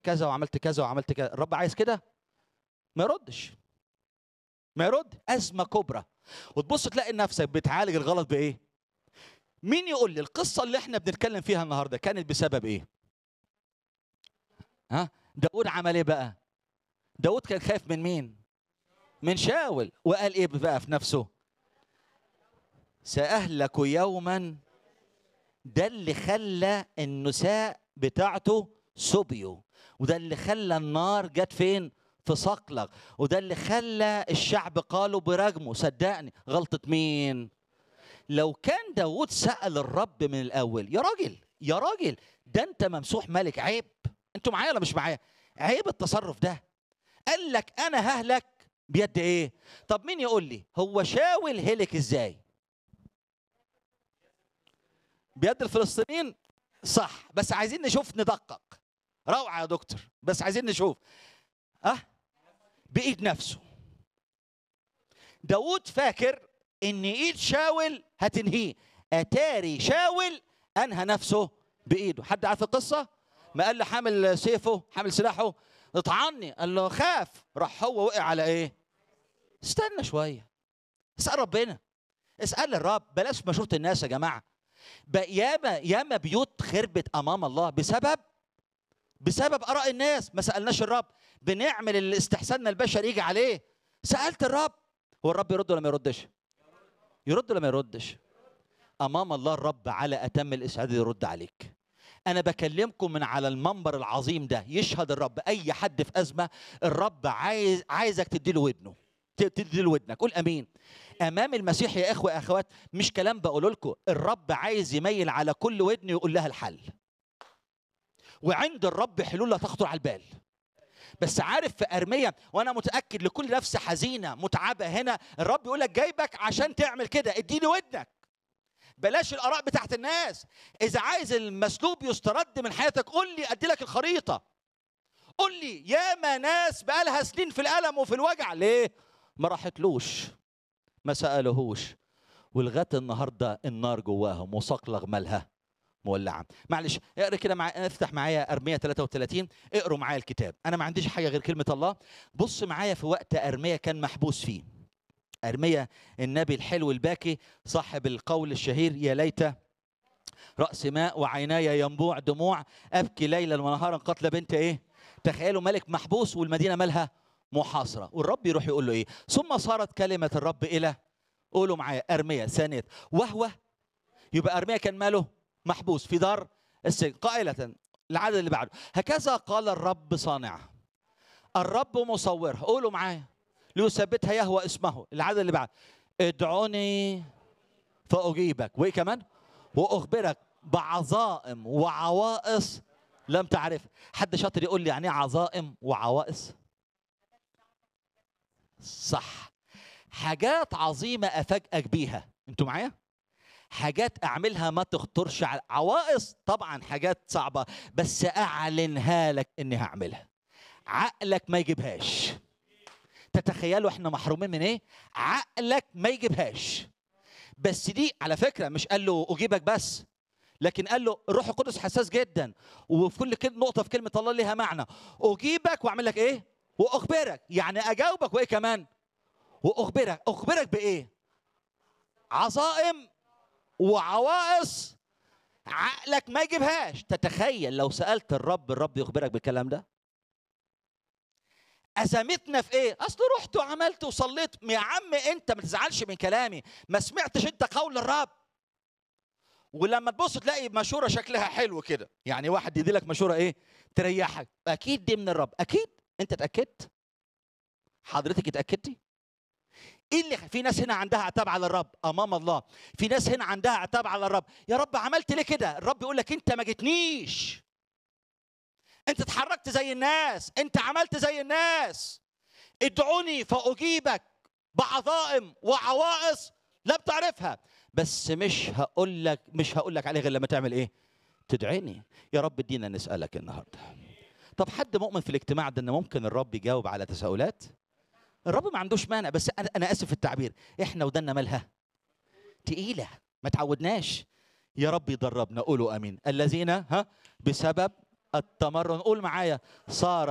كذا وعملت كذا وعملت كذا الرب عايز كده ما يردش ما يرد ازمه كبرى وتبص تلاقي نفسك بتعالج الغلط بايه مين يقول لي القصه اللي احنا بنتكلم فيها النهارده كانت بسبب ايه ها داود عمل ايه بقى داود كان خايف من مين من شاول وقال ايه بقى في نفسه سأهلك يوما ده اللي خلى النساء بتاعته سبيوا وده اللي خلى النار جت فين في صقلغ وده اللي خلى الشعب قالوا برجمه صدقني غلطة مين لو كان داود سأل الرب من الأول يا راجل يا راجل ده أنت ممسوح ملك عيب أنتوا معايا ولا مش معايا عيب التصرف ده قال لك أنا ههلك بيد إيه طب مين يقول لي هو شاول هلك إزاي بيد الفلسطينيين صح بس عايزين نشوف ندقق روعة يا دكتور بس عايزين نشوف أه بإيد نفسه داود فاكر ان ايد شاول هتنهيه اتاري شاول انهى نفسه بايده حد عارف القصه ما قال له حامل سيفه حامل سلاحه اطعني قال له خاف راح هو وقع على ايه استنى شويه اسال ربنا اسال الرب بلاش مشورة الناس يا جماعه بقى ياما ياما بيوت خربت امام الله بسبب بسبب اراء الناس ما سالناش الرب بنعمل اللي استحساننا البشر يجي عليه سالت الرب هو الرب يرد ولا ما يردش يرد ولا ما يردش امام الله الرب على اتم الاسعاد يرد عليك انا بكلمكم من على المنبر العظيم ده يشهد الرب اي حد في ازمه الرب عايز عايزك تدي له ودنه تدي له ودنك قول امين امام المسيح يا اخوه اخوات مش كلام بقوله لكم الرب عايز يميل على كل ودن يقول لها الحل وعند الرب حلول لا تخطر على البال بس عارف في ارميه وانا متاكد لكل نفس حزينه متعبه هنا الرب يقول لك جايبك عشان تعمل كده اديني ودنك بلاش الاراء بتاعت الناس اذا عايز المسلوب يسترد من حياتك قول لي ادي لك الخريطه قول لي ياما ناس بقالها سنين في الالم وفي الوجع ليه ما راحتلوش ما سالهوش ولغايه النهارده النار جواهم وصقلغ مالها مولعه معلش اقرا كده مع... افتح معايا ارميه 33 اقروا معايا الكتاب انا ما عنديش حاجه غير كلمه الله بص معايا في وقت ارميه كان محبوس فيه ارميه النبي الحلو الباكي صاحب القول الشهير يا ليت راس ماء وعيناي ينبوع دموع ابكي ليلا ونهارا قتل بنت ايه تخيلوا ملك محبوس والمدينه مالها محاصره والرب يروح يقول له ايه ثم صارت كلمه الرب الى قولوا معايا ارميه ثانيه وهو يبقى ارميه كان ماله محبوس في دار السجن قائلة العدد اللي بعده هكذا قال الرب صانع الرب مصور قولوا معايا ليثبتها يهوى اسمه العدد اللي بعده ادعوني فأجيبك وايه كمان واخبرك بعظائم وعوائص لم تعرف حد شاطر يقول لي يعني ايه عظائم وعوائص صح حاجات عظيمه افاجئك بيها انتوا معايا حاجات اعملها ما تخطرش على عوائص طبعا حاجات صعبه بس اعلنها لك اني هعملها عقلك ما يجيبهاش تتخيلوا احنا محرومين من ايه عقلك ما يجيبهاش بس دي على فكره مش قال له اجيبك بس لكن قال له الروح القدس حساس جدا وفي كل كده نقطه في كلمه الله ليها معنى اجيبك واعمل لك ايه واخبرك يعني اجاوبك وايه كمان واخبرك اخبرك بايه عظائم وعوائص عقلك ما يجيبهاش تتخيل لو سالت الرب الرب يخبرك بالكلام ده ازمتنا في ايه اصل رحت وعملت وصليت يا عم انت ما تزعلش من كلامي ما سمعتش انت قول الرب ولما تبص تلاقي مشوره شكلها حلو كده يعني واحد يدي لك مشوره ايه تريحك اكيد دي من الرب اكيد انت اتاكدت حضرتك اتاكدتي ايه اللي في ناس هنا عندها عتاب على الرب امام الله في ناس هنا عندها عتاب على الرب يا رب عملت ليه كده الرب يقول لك انت ما جيتنيش انت اتحركت زي الناس انت عملت زي الناس ادعوني فاجيبك بعظائم وعوائص لا بتعرفها بس مش هقول لك مش هقول لك عليه غير لما تعمل ايه تدعيني يا رب ادينا نسالك النهارده طب حد مؤمن في الاجتماع ده ان ممكن الرب يجاوب على تساؤلات الرب ما عندوش مانع بس انا انا اسف في التعبير احنا ودنا مالها تقيله ما تعودناش يا رب يدربنا قولوا امين الذين ها بسبب التمرن قول معايا صار